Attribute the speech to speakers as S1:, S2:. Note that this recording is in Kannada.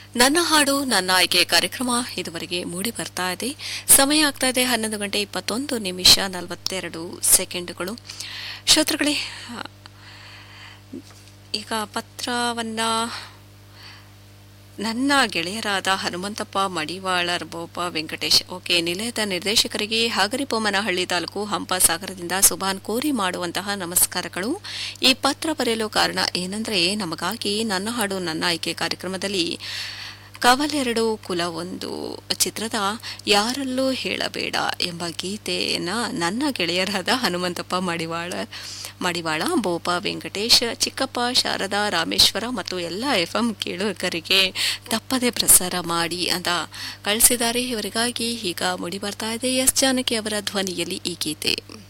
S1: ನನ್ನ ಹಾಡು ನನ್ನ ಆಯ್ಕೆ ಕಾರ್ಯಕ್ರಮ ಇದುವರೆಗೆ ಮೂಡಿ ಬರ್ತಾ ಇದೆ ಸಮಯ ಆಗ್ತಾ ಇದೆ ಹನ್ನೊಂದು ಗಂಟೆ ಇಪ್ಪತ್ತೊಂದು ನಿಮಿಷ ನಲವತ್ತೆರಡು ಸೆಕೆಂಡುಗಳು ಶ್ರೋತೃಗಳೇ ಈಗ ಪತ್ರವನ್ನ ನನ್ನ ಗೆಳೆಯರಾದ ಹನುಮಂತಪ್ಪ ಮಡಿವಾಳರ್ ಬೋಪ ವೆಂಕಟೇಶ್ ಓಕೆ ನಿಲಯದ ನಿರ್ದೇಶಕರಿಗೆ ಹಗರಿಬೊಮ್ಮನಹಳ್ಳಿ ತಾಲೂಕು ಹಂಪ ಸಾಗರದಿಂದ ಸುಭಾನ್ ಕೋರಿ ಮಾಡುವಂತಹ ನಮಸ್ಕಾರಗಳು ಈ ಪತ್ರ ಬರೆಯಲು ಕಾರಣ ಏನಂದ್ರೆ ನಮಗಾಗಿ ನನ್ನ ಹಾಡು ನನ್ನ ಆಯ್ಕೆ ಕಾರ್ಯಕ್ರಮದಲ್ಲಿ ಕವಲೆರಡು ಕುಲ ಒಂದು ಚಿತ್ರದ ಯಾರಲ್ಲೂ ಹೇಳಬೇಡ ಎಂಬ ಗೀತೆಯನ್ನ ನನ್ನ ಗೆಳೆಯರಾದ ಹನುಮಂತಪ್ಪ ಮಡಿವಾಳ ಮಡಿವಾಳ ಬೋಪ ವೆಂಕಟೇಶ್ ಚಿಕ್ಕಪ್ಪ ಶಾರದಾ ರಾಮೇಶ್ವರ ಮತ್ತು ಎಲ್ಲ ಎಫ್ ಎಂ ಕೇಳುಗರಿಗೆ ತಪ್ಪದೆ ಪ್ರಸಾರ ಮಾಡಿ ಅಂತ ಕಳಿಸಿದ್ದಾರೆ ಇವರಿಗಾಗಿ ಈಗ ಮುಡಿ ಬರ್ತಾ ಇದೆ ಎಸ್ ಜಾನಕಿ ಅವರ ಧ್ವನಿಯಲ್ಲಿ ಈ ಗೀತೆ